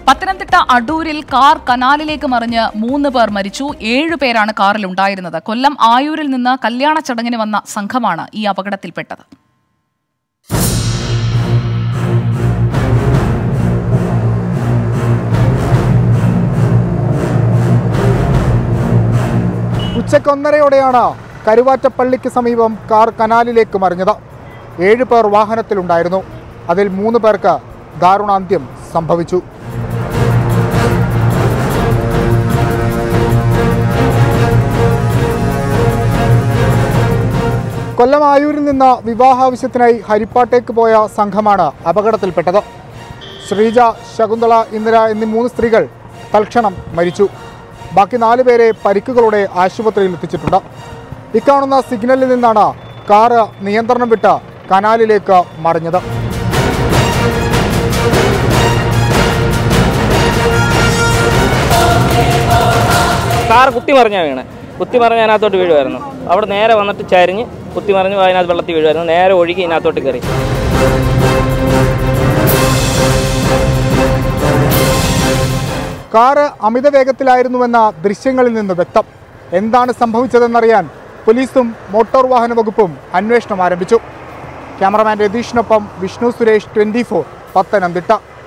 പത്തനംതിട്ട അടൂരിൽ കാർ കനാലിലേക്ക് മറിഞ്ഞ് മൂന്ന് പേർ മരിച്ചു ഏഴു പേരാണ് കാറിൽ ഉണ്ടായിരുന്നത് കൊല്ലം ആയൂരിൽ നിന്ന് കല്യാണ ചടങ്ങിന് വന്ന സംഘമാണ് ഈ അപകടത്തിൽപ്പെട്ടത് ഉച്ചക്കൊന്നരയോടെയാണ് കരുവാറ്റപ്പള്ളിക്ക് സമീപം കാർ കനാലിലേക്ക് മറിഞ്ഞത് ഏഴ് പേർ വാഹനത്തിലുണ്ടായിരുന്നു അതിൽ മൂന്ന് പേർക്ക് ദാരുണാന്ത്യം സംഭവിച്ചു കൊല്ലം ആയൂരിൽ നിന്ന് വിവാഹാവശ്യത്തിനായി ഹരിപ്പാട്ടേക്ക് പോയ സംഘമാണ് അപകടത്തിൽപ്പെട്ടത് ശ്രീജ ശകുന്തള ഇന്ദിര എന്നീ മൂന്ന് സ്ത്രീകൾ തൽക്ഷണം മരിച്ചു ബാക്കി നാല് പേരെ പരിക്കുകളോടെ ആശുപത്രിയിൽ എത്തിച്ചിട്ടുണ്ട് ഇക്കാണുന്ന സിഗ്നലിൽ നിന്നാണ് കാറ് നിയന്ത്രണം വിട്ട് കനാലിലേക്ക് മറിഞ്ഞത് കാർ കുത്തി മറിഞ്ഞാണ് വീണ് കുത്തി മറിഞ്ഞ് അതിനകത്തോട്ട് വീഴുമായിരുന്നു അവിടെ നേരെ വന്നിട്ട് ചരിഞ്ഞ് കുത്തി മറിഞ്ഞ് അതിനകത്ത് വെള്ളത്തിൽ വീഴുമായിരുന്നു നേരെ ഒഴുകി ഇതിനകത്തോട്ട് കയറി കാറ് അമിത വേഗത്തിലായിരുന്നുവെന്ന ദൃശ്യങ്ങളിൽ നിന്ന് വ്യക്തം എന്താണ് സംഭവിച്ചതെന്നറിയാൻ പോലീസും മോട്ടോർ വാഹന വകുപ്പും അന്വേഷണം ആരംഭിച്ചു ക്യാമറമാൻ രതീഷിനൊപ്പം വിഷ്ണു സുരേഷ് ട്വൻറ്റി ഫോർ പത്തനംതിട്ട